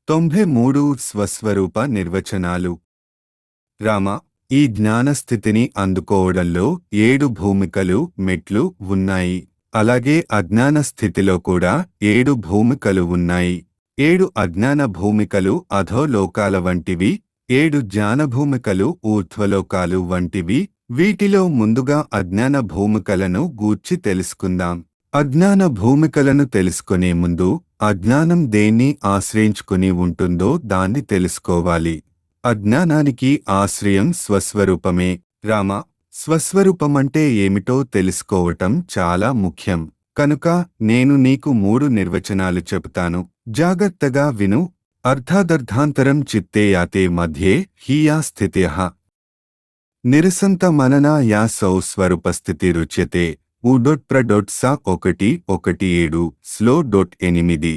తొంభై మూడు స్వస్వరూప నిర్వచనాలు రామ ఈ జ్ఞానస్థితిని అందుకోవడంలో ఏడు భూమికలు మెట్లు ఉన్నాయి అలాగే అజ్ఞాన స్థితిలో కూడా ఏడు భూమికలు ఉన్నాయి ఏడు అజ్ఞాన భూమికలు అధోలోకాల వంటివి ఏడు జ్ఞాన భూమికలు ఊర్ధ్వలోకాలు వంటివి వీటిలో ముందుగా అజ్ఞాన భూమికలను గూర్చి తెలుసుకుందాం అజ్ఞాన భూమికలను తెలుసుకునే ముందు అజ్ఞానం దేన్ని ఆశ్రయించుకుని ఉంటుందో దాన్ని తెలుసుకోవాలి అజ్ఞానానికి ఆశ్రయం స్వస్వరూపమే రామ స్వస్వరూపమంటే ఏమిటో తెలుసుకోవటం చాలా ముఖ్యం కనుక నేను నీకు మూడు నిర్వచనాలు చెబుతాను జాగ్రత్తగా విను అర్ధాదర్ధాంతరం చిత్తే యాతే మధ్యే హీయా స్థిత్యః నిరసంత మననా యా సౌ స్వరూపస్థితి రుచ్యతే ఉ డొట్ ప్ర డొట్ సా ఒకటి ఒకటి ఏడు స్లో డొట్ ఎనిమిది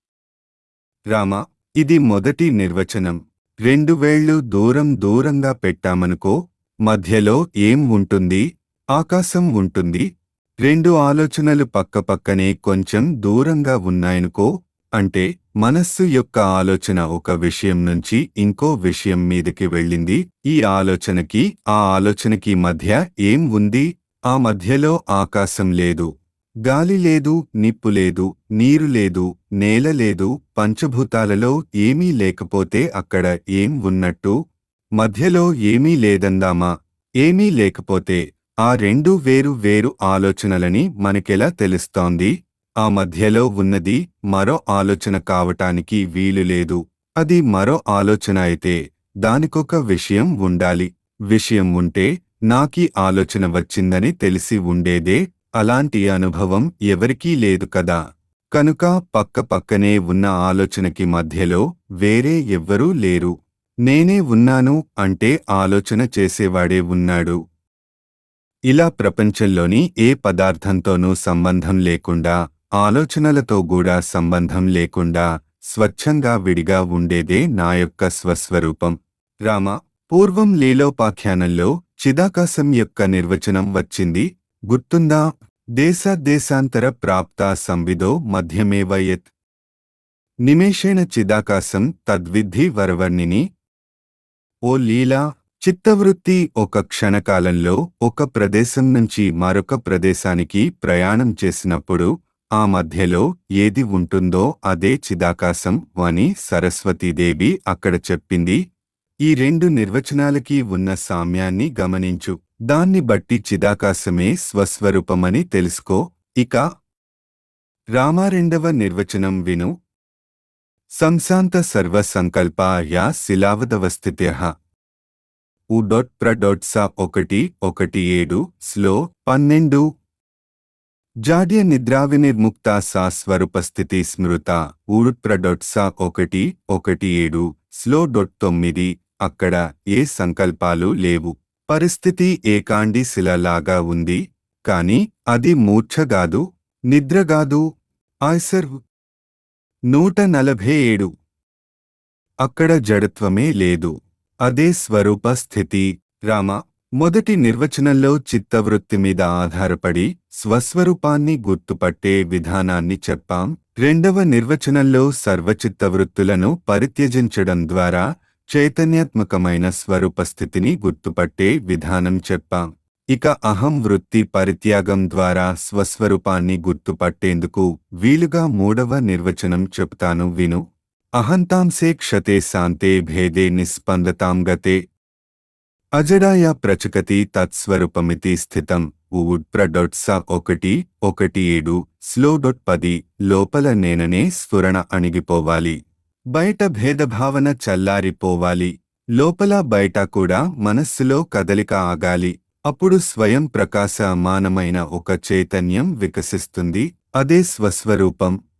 రామ ఇది మొదటి నిర్వచనం రెండు వేళ్లు దూరం దూరంగా పెట్టామనుకో మధ్యలో ఏం ఉంటుంది ఆకాశం ఉంటుంది రెండు ఆలోచనలు పక్కపక్కనే కొంచెం దూరంగా ఉన్నాయనుకో అంటే మనస్సు యొక్క ఆలోచన ఒక విషయం నుంచి ఇంకో విషయం మీదకి వెళ్ళింది ఈ ఆలోచనకి ఆ ఆలోచనకి మధ్య ఏం ఉంది ఆ మధ్యలో ఆకాశం లేదు గాలి లేదు నిప్పు లేదు నీరు లేదు నేల లేదు పంచభూతాలలో ఏమీ లేకపోతే అక్కడ ఏం ఉన్నట్టు మధ్యలో ఏమీ లేదందామా ఏమీ లేకపోతే ఆ రెండు వేరు వేరు ఆలోచనలని మనకెలా తెలుస్తోంది ఆ మధ్యలో ఉన్నది మరో ఆలోచన కావటానికి వీలు లేదు అది మరో ఆలోచన అయితే దానికొక విషయం ఉండాలి విషయం ఉంటే నాకీ ఆలోచన వచ్చిందని తెలిసి ఉండేదే అలాంటి అనుభవం ఎవరికీ లేదు కదా కనుక పక్క పక్కనే ఉన్న ఆలోచనకి మధ్యలో వేరే ఎవ్వరూ లేరు నేనే ఉన్నాను అంటే ఆలోచన చేసేవాడే ఉన్నాడు ఇలా ప్రపంచంలోని ఏ పదార్థంతోనూ సంబంధం లేకుండా ఆలోచనలతో కూడా సంబంధం లేకుండా స్వచ్ఛంగా విడిగా ఉండేదే నా యొక్క స్వస్వరూపం రామ పూర్వం లీలోపాఖ్యానంలో చిదాకాశం యొక్క నిర్వచనం వచ్చింది గుర్తుందా దేశ దేశాంతర ప్రాప్త సంవిదో మధ్యమేవ యత్ నిమేషేణ చిదాకాశం తద్విద్ధి వరవర్ణిని ఓ లీలా చిత్తవృత్తి ఒక క్షణకాలంలో ఒక ప్రదేశం నుంచి మరొక ప్రదేశానికి ప్రయాణం చేసినప్పుడు ఆ మధ్యలో ఏది ఉంటుందో అదే చిదాకాశం అని సరస్వతీదేవి అక్కడ చెప్పింది ఈ రెండు నిర్వచనాలకి ఉన్న సామ్యాన్ని గమనించు దాన్ని బట్టి చిదాకాశమే స్వస్వరూపమని తెలుసుకో ఇక రామారెండవ నిర్వచనం విను సంశాంత సర్వ సంకల్ప యా శిలావదవస్థిత్య ఉ డొట్ ప్ర డొట్ స ఒకటి ఒకటి ఏడు స్లో పన్నెండు జాడ్య నిద్రావినిర్ముక్త సా స్వరూపస్థితి స్మృత ఊడ్ ప్ర డొట్ స ఒకటి ఒకటి ఏడు స్లో డొట్ తొమ్మిది అక్కడ ఏ సంకల్పాలు లేవు పరిస్థితి ఏకాండి శిలలాగా ఉంది కాని అది మూర్ఛగాదు నిద్రగాదు ఆయ్సర్ నూట నలభై ఏడు అక్కడ జడత్వమే లేదు అదే స్వరూప స్థితి రామ మొదటి నిర్వచనంలో చిత్తవృత్తి మీద ఆధారపడి స్వస్వరూపాన్ని గుర్తుపట్టే విధానాన్ని చెప్పాం రెండవ నిర్వచనంలో సర్వచిత్తవృత్తులను పరిత్యజించడం ద్వారా చైతన్యాత్మకమైన స్వరూపస్థితిని గుర్తుపట్టే విధానం చెప్పాం ఇక అహం వృత్తి పరిత్యాగం ద్వారా స్వస్వరూపాన్ని గుర్తుపట్టేందుకు వీలుగా మూడవ నిర్వచనం చెప్తాను విను అహంతాంసే క్షతే శాంతే భేదే నిస్పందతాం గతే అజడాయ ప్రచకతి తత్స్వరూపమితి స్థితం ఊడ్ ప్రడొట్ స ఒకటి ఒకటి ఏడు స్లో డొట్ పది లోపల నేననే స్ఫురణ అణిగిపోవాలి బయట భేదభావన చల్లారిపోవాలి లోపల బయట కూడా మనస్సులో కదలిక ఆగాలి అప్పుడు స్వయం ప్రకాశమానమైన ఒక చైతన్యం వికసిస్తుంది అదే స్వస్వరూపం